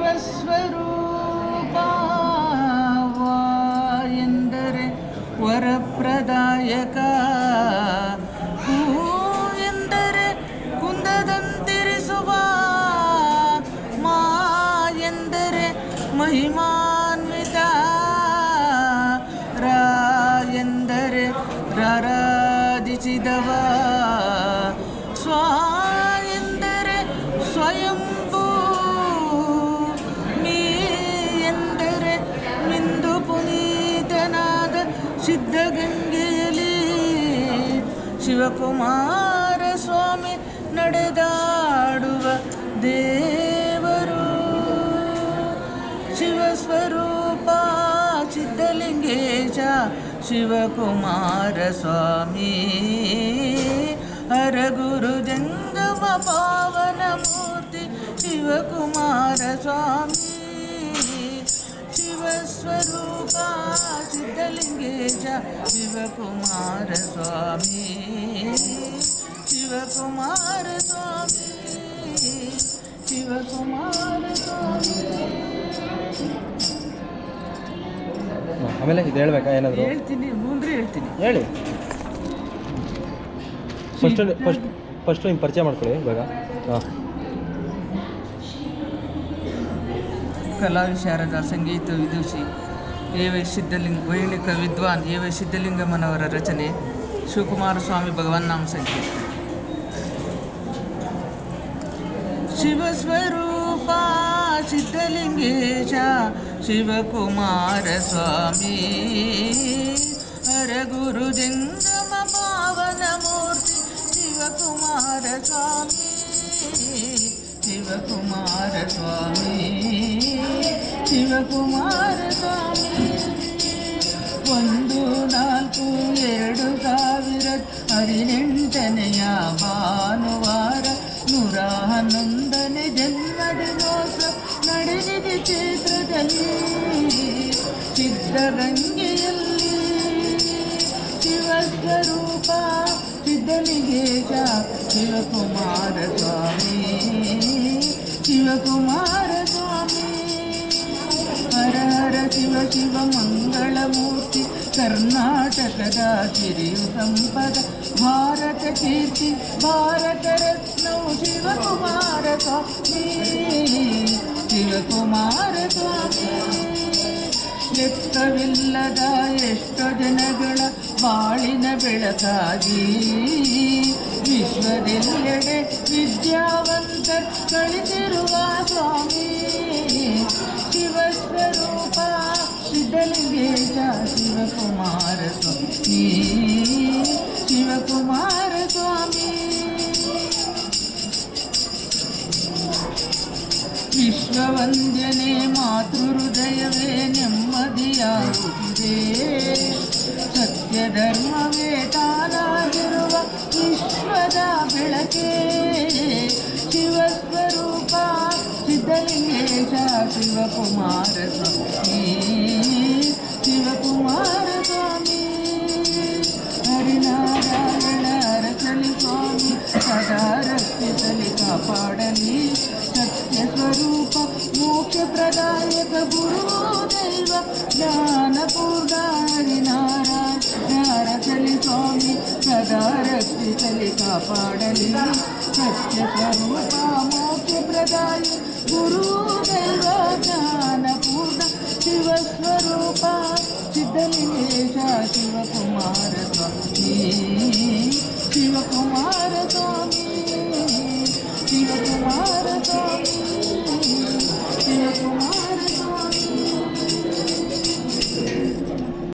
ಶಿವಸ್ವರೂಪ ವಾ ಎಂದರೆ ವರಪ್ರದಾಯಕ ಹೂ ಎಂದರೆ ಕುಂದದಂತಿರಿಸುವ ಮಾ ಎಂದರೆ ಮಹಿಮಾನ್ವಿತ ರಾ ಎಂದರೆ ರಾರಾಜಿಸಿದವ ಸ್ವಾ ಎಂದರೆ ಸ್ವಯಂಭೂ ಮೀ ಎಂದರೆ ಮಿಂದು ಪುನೀತನಾದ ಸಿದ್ಧಗಂಗೆಯಲ್ಲಿ ಶಿವಕುಮಾರ ಸ್ವಾಮಿ ನಡೆದಾಡುವ ದೇವರು ಶಿವಸ್ವರೂಪ ಸಿದ್ಧಲಿಂಗೇಶ ಶಿವಕುಮಾರ ಸ್ವಾಮಿ ಹರಗುರು ಜಂಗಮ ಪಾವನ ಮೂರ್ತಿ ಶಿವಕುಮಾರ ಸ್ವಾಮಿ ಶಿವಸ್ವರೂಪ ಸಿದ್ಧಲಿಂಗೇಶ ಶಿವಕುಮಾರ ಸ್ವಾಮಿ ಶಿವಕುಮಾರ ಸ್ವಾಮಿ ಶಿವಕುಮಾರ ಸ್ವಾಮಿ ಆಮೇಲೆ ಇದು ಹೇಳ್ಬೇಕಾ ಏನಾದರೂ ಹೇಳ್ತೀನಿ ಮುಂದ್ರೆ ಹೇಳ್ತೀನಿ ಹೇಳಿ ಫಸ್ಟ್ ಫಸ್ಟ್ ಫಸ್ಟು ನಿಮ್ಮ ಪರಿಚಯ ಮಾಡ್ಕೊಳ್ಳಿ ಇವಾಗ ಹಾಂ ಕಲಾ ವಿಶಾರದ ಸಂಗೀತ ವಿದುಷಿ ಎ ವೈ ಸಿದ್ಧಲಿಂಗ ವೈಣಿಕ ವಿದ್ವಾನ್ ಎ ವೈ ಸಿದ್ಧಲಿಂಗಮ್ಮನವರ ರಚನೆ ಶಿವಕುಮಾರ ಸ್ವಾಮಿ ಭಗವಾನ್ ನಾಮ ಸಂಕೀರ್ತ ಶಿವಸ್ವರೂಪ ಸಿದ್ಧಲಿಂಗೇಶ ಶಿವಕುಮಾರ ಸ್ವಾಮಿ ಹರಗುರು ಜಂಗಮ ಪಾವನ ಮೂರ್ತಿ ಶಿವಕುಮಾರ ಸ್ವಾಮಿ ಶಿವಕುಮಾರ ಸ್ವಾಮಿ ಶಿವಕುಮಾರ ಸ್ವಾಮಿ ಒಂದು ನಾಲ್ಕು ಎರಡು ಸಾವಿರ ಹದಿನೆಂಟನೆಯ ಭಾನುವಾರ ನೂರ ಹನ್ನೊಂದನೇ ಜನ್ಮದಿನೋತ್ಸವ ನಡೆದಿದೆ ಕ್ಷೇತ್ರದಲ್ಲಿ ಸಿದ್ಧಗಂಗೆಯಲ್ಲಿ ಶಿವಸ್ವರೂಪ ಸಿದ್ಧಲಿಂಗೇಶ ಶಿವಕುಮಾರ ಸ್ವಾಮಿ ಶಿವಕುಮಾರ ಸ್ವಾಮಿ ಹರ ಹರ ಶಿವ ಶಿವ ಮಂಗಳ ಮೂರ್ತಿ ಕರ್ನಾಟಕದ ಸಿರಿಯು ಸಂಪದ ಭಾರತ ಕೀರ್ತಿ ಭಾರತ ರತ್ನವು ಶಿವಕುಮಾರ ಸ್ವಾಮಿ ಶಿವಕುಮಾರ ಸ್ವಾಮಿ ಲೆಕ್ಕವಿಲ್ಲದ ಎಷ್ಟೋ ಜನಗಳ ಬಾಳಿನ ಬೆಳಕಾಗಿ ವಿಶ್ವದೆಲ್ಲೆಡೆ ವಿದ್ಯಾವಂತ ಕಳಿಸಿರುವ ಸ್ವಾಮಿ ಶಿವಸ್ವರೂಪ ಸಿದ್ಧಲಿಂಗೇಶ ಶಿವಕುಮಾರ ಸ್ವಾಮಿ ಶಿವಕುಮಾರ ಸ್ವಾಮಿ ವಿಶ್ವವಂದ್ಯನೆ ಮಾತೃ ಹೃದಯವೇ ನೆಮ್ಮದಿಯಾಗುತ್ತಿದೆ ಸತ್ಯ ಧರ್ಮವೇ ತಾನಾಗಿರುವ ವಿಶ್ವದ ಬೆಳಕೆ ಶಿವಸ್ವರೂಪ ಸಿದ್ಧಲಿಂಗೇಶ ಶಿವಕುಮಾರ ಸ್ವಾಮಿ ಶಿವಕುಮಾರ ಸ್ವಾಮಿ ಹರಿನಾರಾಯಣ ಅರಸಲಿ ಸ್ವಾಮಿ ಸದಾ ರಕ್ಷಿಸಲಿ ಕಾಪಾಡಲಿ ಸತ್ಯ ಸ್ವರೂಪ ಮೋಕ್ಷ ಪ್ರದಾಯಕ ಗುರು ದೈವ ಜ್ಞಾನಪೂರ್ಣ ಹರಿನಾರಾಯಣ ಅರಸಲಿ ಸ್ವಾಮಿ ಸದಾ ರಕ್ಷಿಸಲಿ ಕಾಪಾಡಲಿ ಸತ್ಯ ಸ್ವರೂಪ ಮೋಕ್ಷ ಪ್ರದಾಯ ಗುರು ದೈವ ಜ್ಞಾನಪೂರ್ಣ ಶಿವಸ್ವರೂಪ ಸಿದ್ಧಲಿಂಗೇಶ ಶಿವಕುಮಾರ ಸ್ವಾಮಿ ಶಿವಕುಮಾರ